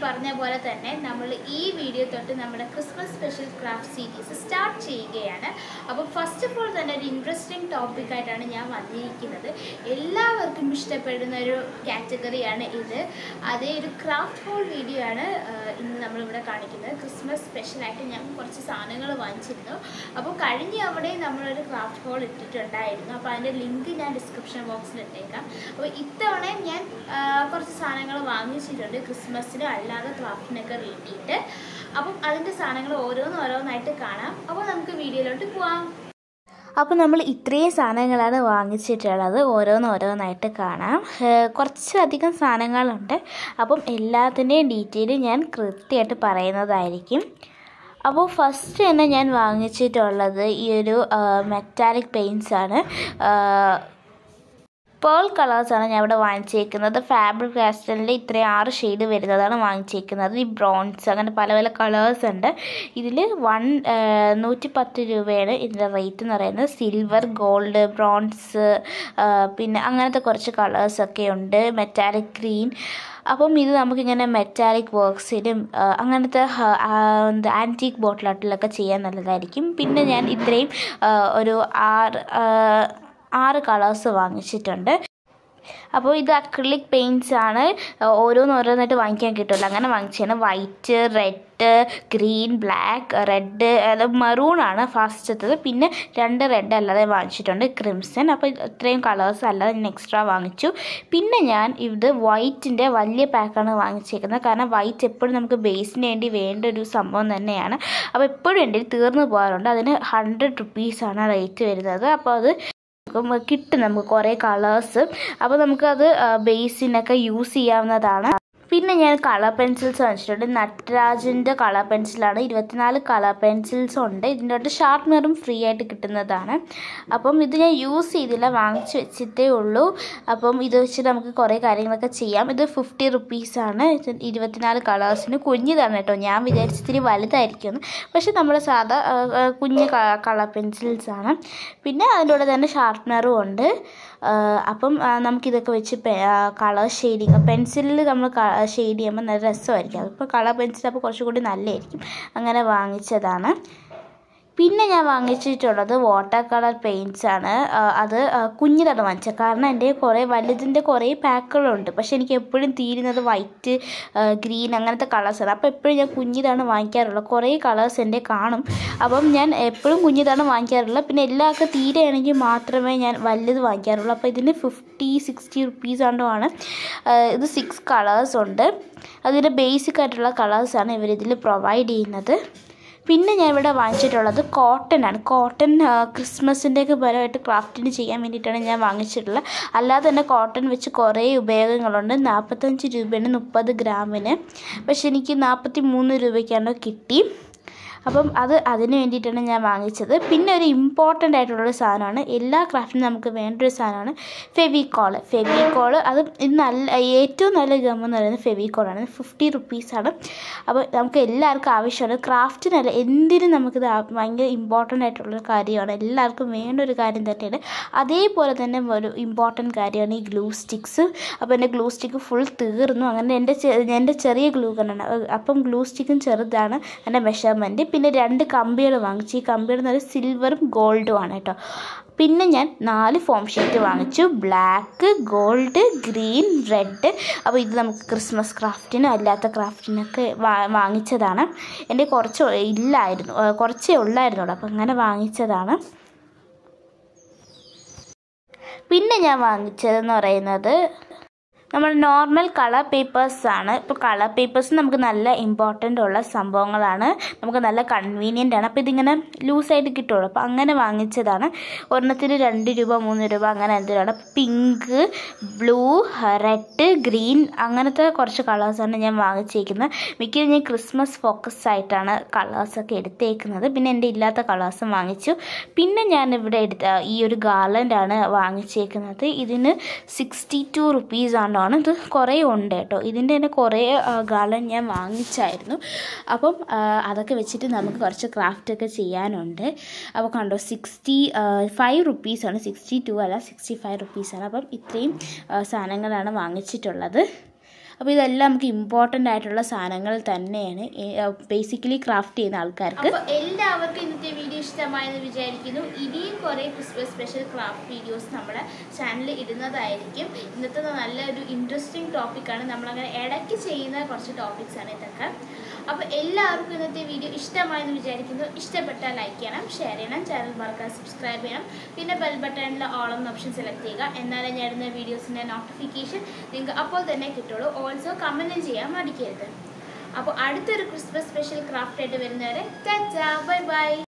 പറഞ്ഞ പോലെ തന്നെ നമ്മൾ ഈ വീഡിയോ തൊട്ട് നമ്മുടെ Christmas special craft series start ചെയ്യുകയാണ് അപ്പോൾ ഫസ്റ്റ് ഓഫ് ഓൾ തന്നെ ഒരു ഇൻട്രസ്റ്റിംഗ് ടോപ്പിക്കായിട്ടാണ് ഞാൻ വന്നിരിക്കുന്നത് എല്ലാവർക്കും ഇഷ്ടപ്പെടുന്ന ഒരു കാറ്റഗറിയാണ് ഇത് അതേ ഒരു ക്രാഫ്റ്റ് ഹോൾ വീഡിയോ ആണ് ആഹ്, ഇന്ന് നമ്മളിവിടെ കാണിക്കുന്നത് ക്രിസ്മസ് സ്പെഷ്യലായിട്ട് ഞാൻ കുറച്ച് സാധനങ്ങൾ വാങ്ങിച്ചിരുന്നു അപ്പോൾ കഴിഞ്ഞ അവിടെ നമ്മളൊരു ക്രാഫ്റ്റ് ഹോൾ ഇട്ടിട്ടുണ്ടായിരുന്നു അപ്പോൾ അതിൻ്റെ ലിങ്ക് ഞാൻ ഡിസ്ക്രിപ്ഷൻ ബോക്സിൽ ഇട്ടേക്കാം അപ്പോൾ ഇത്തവണയും ഞാൻ ആഹ്, കുറച്ച് സാധനങ്ങൾ വാങ്ങിച്ചിട്ടുണ്ട് ക്രിസ്മസിനും അല്ലാതെ ക്രാഫ്റ്റിനൊക്കെ വേണ്ടിയിട്ട് അപ്പം അതിൻ്റെ സാധനങ്ങൾ ഓരോന്ന് ഓരോന്നായിട്ട് കാണാം അപ്പോൾ നമുക്ക് വീഡിയോയിലോട്ട് പോവാം അപ്പോൾ നമ്മൾ ഇത്രയും സാധനങ്ങളാണ് വാങ്ങിച്ചിട്ടുള്ളത് ഓരോന്ന് ഓരോന്നായിട്ട് കാണാം ഏഹ് കുറച്ചധികം സാധനങ്ങളുണ്ട് അപ്പം എല്ലാത്തിൻ്റെയും ഡീറ്റെയിൽ ഞാൻ കൃത്യമായിട്ട് പറയുന്നതായിരിക്കും അപ്പോൾ ഫസ്റ്റ് തന്നെ ഞാൻ വാങ്ങിച്ചിട്ടുള്ളത് ഈ ഒരു മെറ്റാലിക് പെയിൻസ് ആണ് പേൾ കളേഴ്സാണ് ഞാൻ ഇവിടെ വാങ്ങിച്ചേക്കുന്നത് ഫാബ്രിക് കാസ്റ്റലിൽ ഇത്രയും ആറ് ഷെയ്ഡ് വരുന്നതാണ് വാങ്ങിച്ചേക്കുന്നത് ഈ ബ്രോൺസ് അങ്ങനെ പല പല കളേഴ്സ് ഉണ്ട് ഇതിൽ വൺ നൂറ്റി പത്ത് രൂപയാണ് ഇതിൻ്റെ റേറ്റ് എന്ന് പറയുന്നത് സിൽവർ ഗോൾഡ് ബ്രോൺസ് പിന്നെ അങ്ങനത്തെ കുറച്ച് കളേഴ്സൊക്കെ ഉണ്ട് മെറ്റാലിക് ഗ്രീൻ അപ്പം ഇത് നമുക്കിങ്ങനെ മെറ്റാലിക് വർക്ക്സിലും അങ്ങനത്തെ ഹ- ആ, എന്താ ആൻറ്റീക്ക് ബോട്ടിലാട്ടിലൊക്കെ ചെയ്യാൻ നല്ലതായിരിക്കും പിന്നെ ഞാൻ ഇത്രയും ആ, ഒരു ആറ് ആ, ആറ് കളേഴ്സ് വാങ്ങിച്ചിട്ടുണ്ട് അപ്പോൾ ഇത് അക്രിലിക് പെയിൻറ്റ്സ് ആണ് ഓരോന്ന് ഓരോന്നായിട്ട് വാങ്ങിക്കാൻ കിട്ടുമല്ലോ അങ്ങനെ വാങ്ങിച്ചാണ് white red green black red അത് മറൂൺ ആണ് ഫസ്റ്റത്തത് പിന്നെ രണ്ട് റെഡ് അല്ലാതെ വാങ്ങിച്ചിട്ടുണ്ട് ക്രിംസൺ അപ്പോൾ ഇത്രയും കളേഴ്സ് അല്ലാതെ ഞാൻ എക്സ്ട്രാ വാങ്ങിച്ചു പിന്നെ ഞാൻ ഇത് വൈറ്റിൻ്റെ വലിയ പാക്കാണ് വാങ്ങിച്ചേക്കുന്നത് കാരണം വൈറ്റ് എപ്പോഴും നമുക്ക് ബേസിന് വേണ്ടി വേണ്ട ഒരു സംഭവം തന്നെയാണ് അപ്പോൾ എപ്പോഴും എൻ്റെ കയ്യിൽ തീർന്നു പോകാറുണ്ട് അതിന് ഹൺഡ്രഡ് റുപ്പീസാണ് റേറ്റ് വരുന്നത് അപ്പോൾ അത് നമുക്ക് കിട്ടും നമുക്ക് കുറേ കളേഴ്സ് അപ്പോൾ നമുക്കത് ബേസിനൊക്കെ യൂസ് ചെയ്യാവുന്നതാണ് പിന്നെ ഞാൻ കളർ പെൻസിൽസ് വാങ്ങിച്ചിട്ടുണ്ട് നട്രാജിൻ്റെ കളർ പെൻസിലാണ് ഇരുപത്തിനാല് കളർ പെൻസിൽസ് ഉണ്ട് ഇതിൻ്റെ അകത്ത് ഷാർപ്പ്നറും ഫ്രീ ആയിട്ട് കിട്ടുന്നതാണ് അപ്പം ഇത് ഞാൻ യൂസ് ചെയ്തില്ല വാങ്ങിച്ച് വെച്ചിട്ടേ ഉള്ളൂ അപ്പം ഇത് വെച്ച് നമുക്ക് കുറേ കാര്യങ്ങളൊക്കെ ചെയ്യാം ഇത് ഫിഫ്റ്റി റുപ്പീസാണ് ഇരുപത്തിനാല് കളേഴ്സിന് കുഞ്ഞിതാണ് കേട്ടോ ഞാൻ വിചാരിച്ചിത്തിരി വലുതായിരിക്കുമെന്ന് പക്ഷെ നമ്മുടെ സാധാ ആ, ആ, കുഞ്ഞ് കളർ പെൻസിൽസ് ആണ് പിന്നെ അതിൻ്റെ കൂടെ തന്നെ ഷാർപ്പ്നറും ഉണ്ട് ആ, അപ്പം ആ, നമുക്കിതൊക്കെ വെച്ച് കളർ ഷെയ്ഡിങ് പെൻസിലിൽ നമ്മൾ ഷെയ്ഡ് ചെയ്യുമ്പോൾ നല്ല രസമായിരിക്കും അതിപ്പോൾ കളർ പെൻസിൽ അപ്പോൾ കുറച്ചുകൂടി നല്ലതായിരിക്കും അങ്ങനെ വാങ്ങിച്ചതാണ് പിന്നെ ഞാൻ വാങ്ങിച്ചിട്ടുള്ളത് വാട്ടർ കളർ പെയിൻറ്റ്സ് ആണ് ആ, അത് ആ, കുഞ്ഞിതാണ് വാങ്ങിച്ചത് കാരണം എൻ്റെ കുറേ വലുതിൻ്റെ കുറേ പാക്കുകളുണ്ട് പക്ഷേ എനിക്ക് എപ്പോഴും തീരുന്നത് വൈറ്റ് ഗ്രീൻ അങ്ങനത്തെ കളേഴ്സാണ് അപ്പോൾ എപ്പോഴും ഞാൻ കുഞ്ഞിതാണ് വാങ്ങിക്കാറുള്ളത് കുറേ കളേഴ്സ് എൻ്റെ കാണും അപ്പം ഞാൻ എപ്പോഴും കുഞ്ഞിതാണ് വാങ്ങിക്കാറുള്ളത് പിന്നെ എല്ലാവർക്കും തീരെയാണെങ്കിൽ മാത്രമേ ഞാൻ വലുത് വാങ്ങിക്കാറുള്ളൂ അപ്പോൾ ഇതിന് ഫിഫ്റ്റി സിക്സ്റ്റി റുപ്പീസ് ആണ്ടുമാണ് ഇത് സിക്സ് കളേഴ്സ് ഉണ്ട് അതിൻ്റെ ബേസിക് ആയിട്ടുള്ള കളേഴ്സാണ് ഇവരിതിൽ പ്രൊവൈഡ് ചെയ്യുന്നത് പിന്നെ ഞാൻ ഇവിടെ വാങ്ങിച്ചിട്ടുള്ളത് കോട്ടൺ ആണ് കോട്ടൺ ക്രിസ്മസിൻ്റെയൊക്കെ പരമായിട്ട് ക്രാഫ്റ്റിന് ചെയ്യാൻ വേണ്ടിയിട്ടാണ് ഞാൻ വാങ്ങിച്ചിട്ടുള്ളത് അല്ലാതെ തന്നെ കോട്ടൺ വെച്ച് കുറേ ഉപയോഗങ്ങളുണ്ട് നാൽപ്പത്തഞ്ച് രൂപയാണ് മുപ്പത് ഗ്രാമിന് പക്ഷെ എനിക്ക് നാൽപ്പത്തി മൂന്ന് രൂപയ്ക്കാണ് കിട്ടി അപ്പം അത് അതിന് വേണ്ടിയിട്ടാണ് ഞാൻ വാങ്ങിച്ചത് പിന്നെ ഒരു ഇമ്പോർട്ടൻ്റ് ആയിട്ടുള്ളൊരു സാധനമാണ് എല്ലാ ക്രാഫ്റ്റിനും നമുക്ക് വേണ്ട ഒരു സാധനമാണ് ഫെവിക്കോൾ ഫെവിക്കോൾ അത് ഇത് നല്ല ഏറ്റവും നല്ല ഗം എന്ന് പറയുന്നത് ഫെവിക്കോളാണ് ഫിഫ്റ്റി റുപ്പീസാണ് അപ്പോൾ നമുക്ക് എല്ലാവർക്കും ആവശ്യമാണ് ക്രാഫ്റ്റിനല്ല എന്തിനും നമുക്കിത് ആ- ഭയങ്കര ഇമ്പോർട്ടൻ്റ് ആയിട്ടുള്ളൊരു കാര്യമാണ് എല്ലാവർക്കും വേണ്ട ഒരു കാര്യം തന്നെയാണ് അതേപോലെ തന്നെ ഒരു ഇമ്പോർട്ടൻറ്റ് കാര്യമാണ് ഈ ഗ്ലൂ സ്റ്റിക്സ് അപ്പോൾ എൻ്റെ ഗ്ലൂ സ്റ്റിക്ക് ഫുൾ തീർന്നു അങ്ങനെ എൻ്റെ ചെ- എൻ്റെ ചെറിയ ഗ്ലൂ കണ്ണാണ് അപ്പം ഗ്ലൂ സ്റ്റിക്കും ചെറുതാണ് എൻ്റെ മെഷർമെൻറ്റ് പിന്നെ രണ്ട് കമ്പികൾ വാങ്ങിച്ചു ഈ കമ്പികൾ എന്ന് പറയുന്നത് സിൽവറും ഗോൾഡും ആണ് കേട്ടോ പിന്നെ ഞാൻ നാല് ഫോം ഷീറ്റ് വാങ്ങിച്ചു ബ്ലാക്ക് ഗോൾഡ് ഗ്രീൻ റെഡ് അപ്പോൾ ഇത് നമുക്ക് ക്രിസ്മസ് ക്രാഫ്റ്റിനും അല്ലാത്ത ക്രാഫ്റ്റിനൊക്കെ വാ വാങ്ങിച്ചതാണ് എൻ്റെ കുറച്ച് ഇല്ലായിരുന്നു ആ, കുറച്ചേ ഉള്ളായിരുന്നുള്ളൂ അപ്പോൾ അങ്ങനെ വാങ്ങിച്ചതാണ് പിന്നെ ഞാൻ വാങ്ങിച്ചതെന്ന് പറയുന്നത് നമ്മൾ നോർമൽ കളർ പേപ്പേഴ്സ് ആണ് ഇപ്പോൾ കളർ പേപ്പേഴ്സ് നമുക്ക് നല്ല ഇമ്പോർട്ടൻ്റ് ഉള്ള സംഭവങ്ങളാണ് നമുക്ക് നല്ല കൺവീനിയൻ്റ് ആണ് അപ്പോൾ ഇതിങ്ങനെ ലൂസായിട്ട് കിട്ടുള്ളൂ അപ്പോൾ അങ്ങനെ വാങ്ങിച്ചതാണ് ഒരെണ്ണത്തിന് രണ്ട് രൂപ മൂന്ന് രൂപ അങ്ങനെ എന്തിനാണ് പിങ്ക് ബ്ലൂ റെഡ് ഗ്രീൻ അങ്ങനത്തെ കുറച്ച് കളേഴ്സാണ് ഞാൻ വാങ്ങിച്ചേക്കുന്നത് മിക്കതും ഞാൻ ക്രിസ്മസ് ഫോക്കസ് ആയിട്ടാണ് കളേഴ്സൊക്കെ എടുത്തേക്കുന്നത് പിന്നെ എൻ്റെ ഇല്ലാത്ത കളേഴ്സും വാങ്ങിച്ചു പിന്നെ ഞാൻ ഇവിടെ എടുത്ത ഈ ഒരു ഗാർലൻഡാണ് വാങ്ങിച്ചേക്കുന്നത് ഇതിന് സിക്സ്റ്റി ടു റുപ്പീസ് ആണ് ഇത് കുറേ ഉണ്ട് കേട്ടോ ഇതിൻ്റെ തന്നെ കുറേ ഗാർലൻ ഞാൻ വാങ്ങിച്ചായിരുന്നു അപ്പം ആ, അതൊക്കെ വെച്ചിട്ട് നമുക്ക് കുറച്ച് ക്രാഫ്റ്റ് ഒക്കെ ചെയ്യാനുണ്ട് അപ്പോൾ കണ്ടോ സിക്സ്റ്റി ഫൈവ് റുപ്പീസാണ് സിക്സ്റ്റി ടു അല്ല സിക്സ്റ്റി ഫൈവ് റുപ്പീസാണ് അപ്പം ഇത്രയും ആ, സാധനങ്ങളാണ് വാങ്ങിച്ചിട്ടുള്ളത് അപ്പോൾ ഇതെല്ലാം നമുക്ക് ഇമ്പോർട്ടൻ്റ് ആയിട്ടുള്ള സാധനങ്ങൾ തന്നെയാണ് ബേസിക്കലി ക്രാഫ്റ്റ് ചെയ്യുന്ന ആൾക്കാർക്ക് അപ്പോൾ എല്ലാവർക്കും ഇന്നത്തെ വീഡിയോ ഇഷ്ടമായെന്ന് വിചാരിക്കുന്നു ഇനിയും കുറേ ക്രിസ്മസ് സ്പെഷ്യൽ ക്രാഫ്റ്റ് വീഡിയോസ് നമ്മുടെ ചാനലിൽ ഇടുന്നതായിരിക്കും ഇന്നത്തെ നല്ലൊരു ഇൻട്രസ്റ്റിംഗ് ടോപ്പിക്കാണ് നമ്മളങ്ങനെ ഇടയ്ക്ക് ചെയ്യുന്ന കുറച്ച് ടോപ്പിക്സ് ആണ് ഇതൊക്കെ അപ്പോൾ എല്ലാവർക്കും ഇന്നത്തെ വീഡിയോ ഇഷ്ടമായെന്ന് വിചാരിക്കുന്നു ഇഷ്ടപ്പെട്ടാൽ ലൈക്ക് ചെയ്യണം ഷെയർ ചെയ്യണം ചാനൽ മറക്കാതെ സബ്സ്ക്രൈബ് ചെയ്യണം പിന്നെ ബെൽ ബട്ടണിൽ ഓൾ എന്ന ഓപ്ഷൻ സെലക്ട് ചെയ്യുക എന്നാലേ ഞാൻ ഇടുന്ന വീഡിയോസിൻ്റെ നോട്ടിഫിക്കേഷൻ നിങ്ങൾക്ക് അപ്പോൾ തന്നെ കിട്ടുള്ളൂ ഓൾസോ കമൻറ്റും ചെയ്യാൻ മടിക്കരുത് അപ്പോൾ അടുത്തൊരു ക്രിസ്മസ് സ്പെഷ്യൽ ക്രാഫ്റ്റ് ആയിട്ട് വരുന്നവരെ ബൈ ബൈ